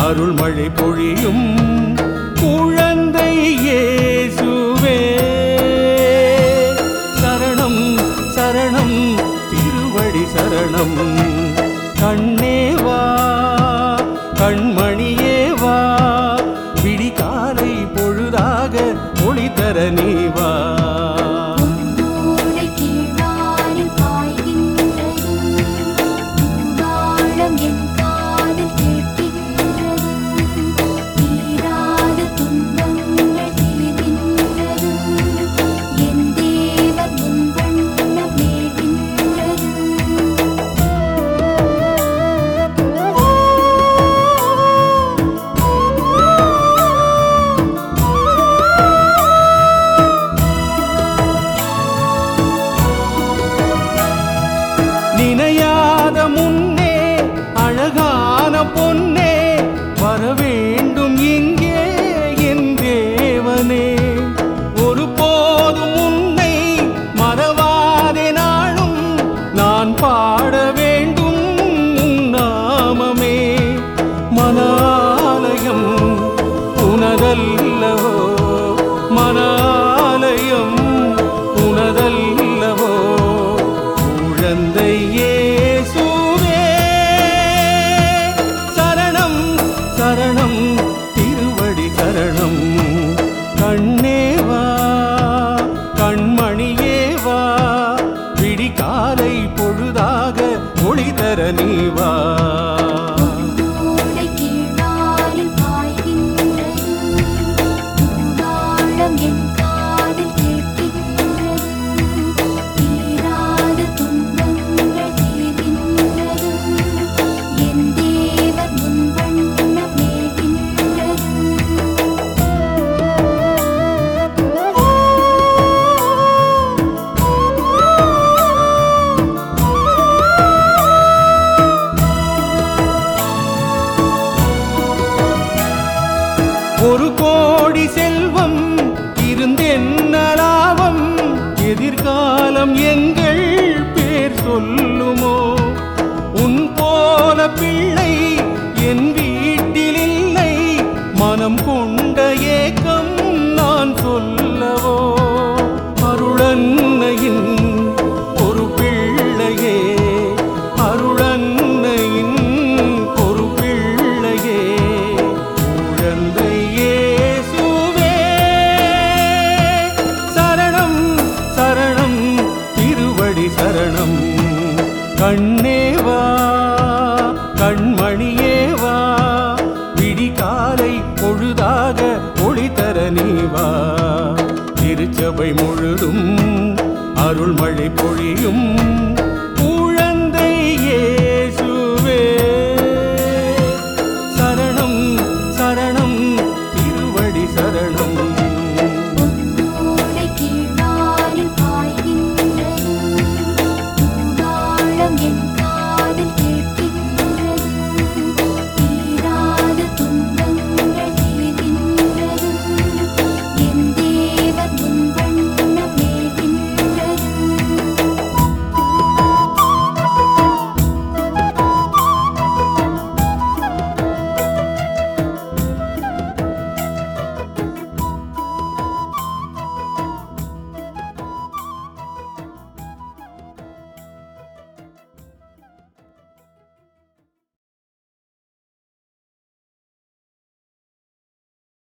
அருள்மழை பொழியும் குழந்தை இயேசுவே சரணம் சரணம் திருவடி சரணம் கண்ணேவா கண்மணியே வா விடிகாலை பொழுதாக ஒளி தர நீ வா மூளை கீழ்வானில் பாய்கின்றது பூதாளம் என் காதில் கேட்கின்றது தீராத துன்பங்கள் தீர்கின்றது என் தேவன் உன் வண்ணம் மேகின்றது நினையாத முன்னே அழகான பொன்னே வர வேண்டும் இங்கே என் தேவனே ஒரு போதும் உன்னை மறவாதே நாளும் நான் பாட வேண்டும் உன் நாமமே மனாலயம் உனதல்லவோ மனாலயம் உனதல்லவோ குழந்தை இயேசுவே சரணம் சரணம் திருவடி சரணம் கண்ணேவா கண்மணியே வா விடிகாலை பொழுதாக ஒளி தர நீ வா மூளை கீழ்வானில் பாய்கின்றது பூதாளம் என் காதில் கேட்கின்றது தீராத துன்பங்கள் தீர்கின்றது என் தேவன் உன் வண்ணம் மேகின்றது ஒரு கோடி செல்வம் இருந்தென்ன லாபம் எதிர்காலம் எங்கள் பேர் சொல்லுமோ உன் போல பிள்ளை என் வீட்டில் இல்லை மனம் கொண்ட ஏக்கம் நான் சொல்லவோ அருளன்னையின் ஒரு பிள்ளையே அருளன்னையின் ஒரு பிள்ளையே குழந்தை இயேசுவே சரணம் சரணம் திருவடி சரணம் கண்ணேவா கண்மணியே வா விடிகாலை பொழுதாக ஒளி தர நீ வா திருச்சபை முழுதும் அருள்மழை பொழியும்